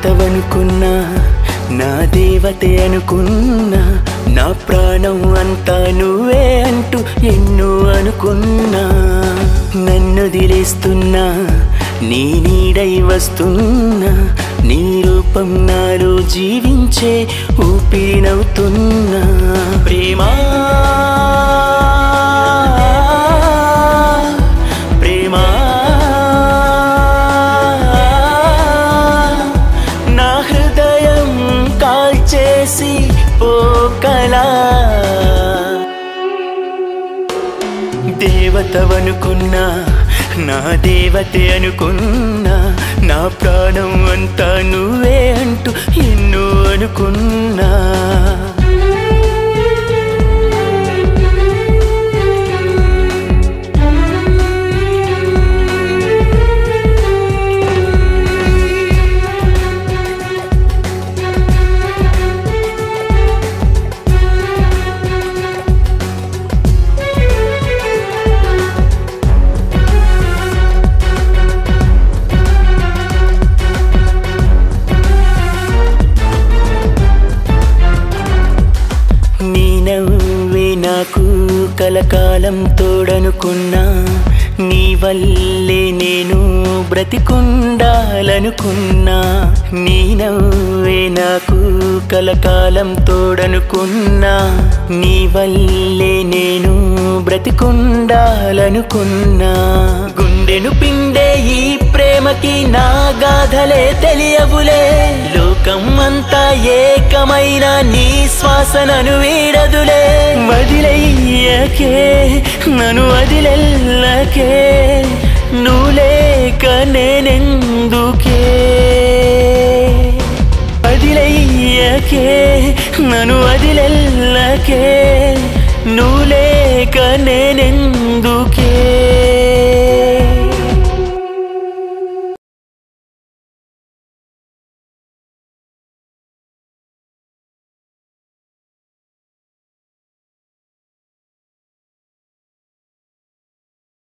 దేవతవనుకున్నా నా దేవతే అనుకున్నా నా ప్రాణం అంతా నువ్వే అంటూ ఎన్నో అనుకున్నా నన్ను దిలేస్తున్నా నీ నీడై వస్తున్నా నీ రూపం నాలో జీవించే ఊపిరినవుతున్నా ప్రేమా ప్రేమా నా హృదయం కాల్చేసి పోకలా దేవతవనుకున్నా నా దేవతే అనుకున్నా నా ప్రాణం అంతా నువ్వే అంటూ ఎన్నో అనుకున్నా నీ నవ్వే నాకు కలకాలం తోడనుకున్నా నీ వల్లే నేను బ్రతికుండాలనుకున్నా నీ నవ్వే నాకు కలకాలం తోడనుకున్నా నీ వల్లే నేను బ్రతికుండాలనుకున్నా గుండెను పిండే ఈ ప్రేమకి నా గాథలే తెలియవులే లోకం అంతా ఏకమైన నీ శ్వాసనను వీడదులే వదిలయ్యకే నన్ను వదిలెల్లకే నువ్వు లేక